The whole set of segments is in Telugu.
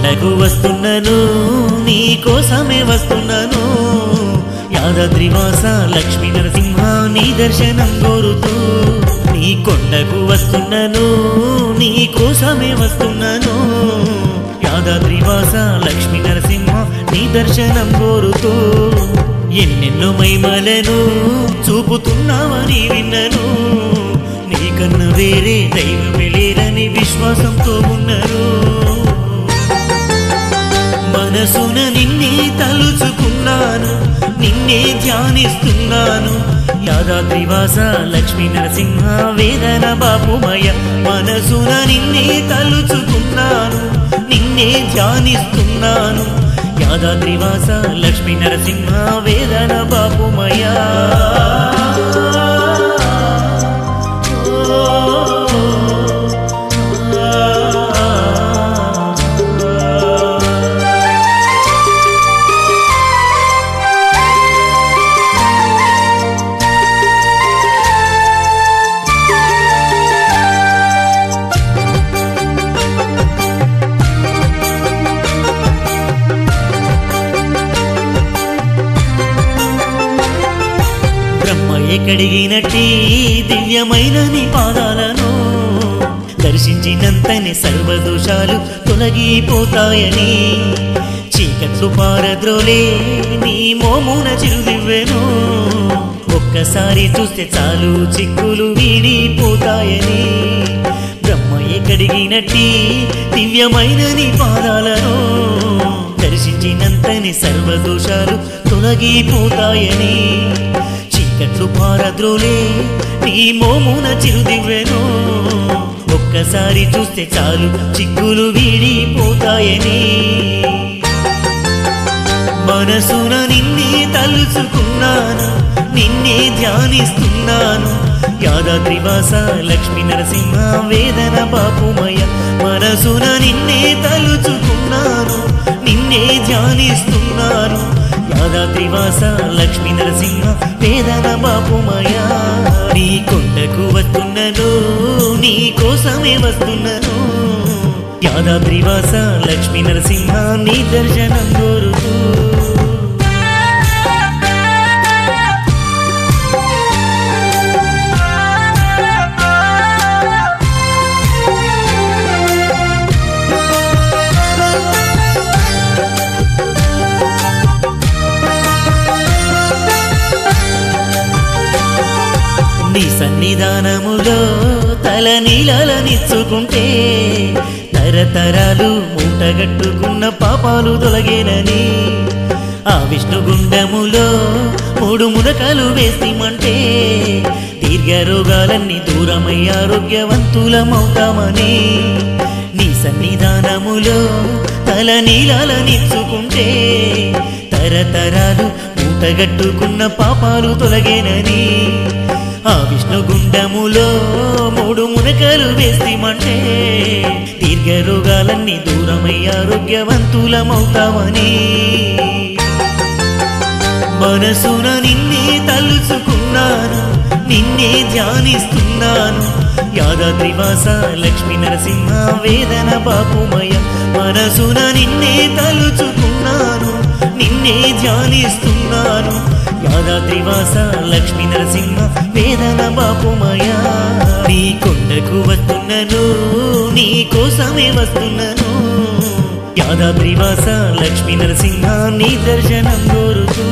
కొండకు వస్తున్నాను నీ కోసమే వస్తున్నాను యాదాద్రివాస లక్ష్మీ నరసింహ నీ దర్శనం కోరుతూ నీ కొండకు వస్తున్నాను నీ కోసమే వస్తున్నాను యాదాద్రివాస లక్ష్మీ నరసింహ నీ దర్శనం కోరుతూ ఎన్నెన్నో మైమలను చూపుతున్నావని విన్నను నీకన్నా వేరే దైవమే లేరని విశ్వాసంతో ఉన్నారు మనసున నిన్నే తలుచుకున్నాను నిన్నే ధ్యానిస్తున్నాను యాదాద్రివాస లక్ష్మీ నరసింహ వేదన బాపుమయ మనసున నిన్నే తలుచుకున్నాను నిన్నే ధ్యానిస్తున్నాను యాదాద్రివాస లక్ష్మీ నరసింహ వేదన బాపుమయ బ్రహ్మయ్య కడిగినట్టి దివ్యమైన నీ పాదాలను దర్శించినంతనే సర్వదోషాలు తొలగిపోతాయని చీకట్లు పారద్రోలే నీ మోమున చిరుదివ్వెను ఒక్కసారి చూస్తే చాలు చిక్కులు వీడిపోతాయని బ్రహ్మయ్య కడిగినట్టి దివ్యమైన నీ పాదాలను దర్శించినంతని సర్వదోషాలు తొలగిపోతాయని చీకట్లు పారద్రోలే నీ మోమున చిరుదివ్వెను ఒక్కసారి చూస్తే చాలు చిక్కులు వీడిపోతాయని మనసున నిన్నే తలుచుకున్నాను నిన్నే ధ్యానిస్తున్నాను యాదాద్రివాస లక్ష్మీ నరసింహ వేదన బాపుమయ మనసున నిన్నే తలుచుకున్నాను నిన్నే ధ్యానిస్తున్నాను యాదాద్రివాస లక్ష్మీ నరసింహ వేదన బాపుమయ నీ కొండకు వస్తున్నాను నీ కోసమే వస్తున్నాను యాదాద్రివాస లక్ష్మీ నరసింహ నీ దర్శనం కోరుతూ నీ సన్నిధానములో తల నీలనిచ్చుకుంటే తరతరాలు మూటగట్టుకున్న పాపాలు తొలగేనని ఆ విష్ణుగుండములో మూడు మునకలు వేసిమంటే దీర్ఘ రోగాలన్నీ దూరమై ఆరోగ్యవంతులమవుతామని నీ సన్నిధానములో తల నీలనిచ్చుకుంటే తరతరాలు మూటగట్టుకున్న పాపాలు తొలగేనని ఆ విష్ణుగుండములో మూడు మునకలు వేసిమంటే దీర్ఘ రోగాలన్నీ దూరమై ఆరోగ్యవంతులమవుతామని మనసున నిన్నే తలుచుకున్నాను నిన్నే ధ్యానిస్తున్నాను యాదాద్రివాస లక్ష్మీ నరసింహ వేదన బాపుమయ మనసున నిన్నే తలుచుకున్నాను నిన్నే ధ్యానిస్తున్నాను యాదాద్రివాస లక్ష్మీ నరసింహ వేదన బాపుమయ నీ కొండకు వస్తున్నాను నీ కోసమే వస్తున్నాను యాదాద్రివాస లక్ష్మీ నరసింహ నీ దర్శనం కోరుతూ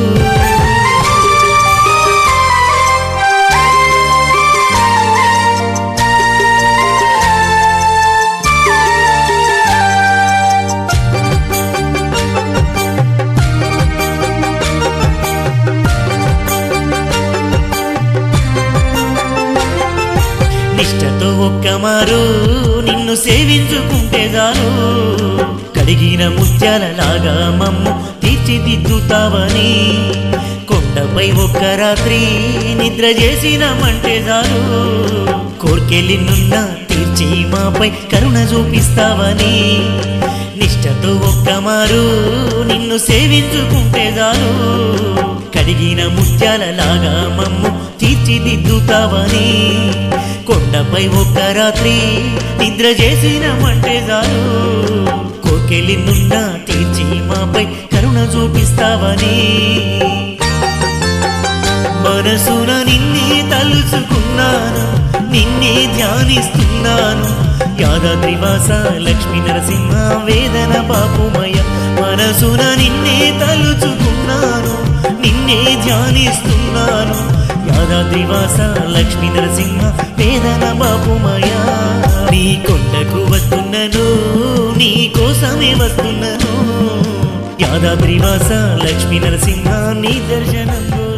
నిష్టతో ఒక్కమారు నిన్ను సేవించుకుంటే చాలు కడిగిన ముత్యాలలాగా మమ్ము తీర్చిదిద్దుతావని కొండపై ఒక్క రాత్రి నిద్ర చేసినామంటే చాలు కోర్కెళ్ళినున్న తీర్చి మాపై కరుణ చూపిస్తావని నిష్టతో ఒక్కమారు నిన్ను సేవించుకుంటే చాలు కడిగిన ముత్యాలలాగా మమ్ము తీర్చిదిద్దుతావని కొండపై ఒక్క రాత్రి నిద్ర చేసినామంటే చాలు కోర్కెలి నుండా తీర్చి మాపై కరుణ చూపిస్తావని మనసున నిన్నే తలుచుకున్నాను నిన్నే ధ్యానిస్తున్నాను యాదాద్రివాస లక్ష్మీ నరసింహ వేదన బాపుమయ మనసున నిన్నే తలుచుకున్నాను నిన్నే ధ్యానిస్తున్నాను యాదాద్రివాస లక్ష్మీ నరసింహ వేదన బాపుమయ నీ కొండకు వస్తున్నాను నీ కోసమే వస్తున్నాను యాదాద్రివాస లక్ష్మీ నరసింహ నీ దర్శనం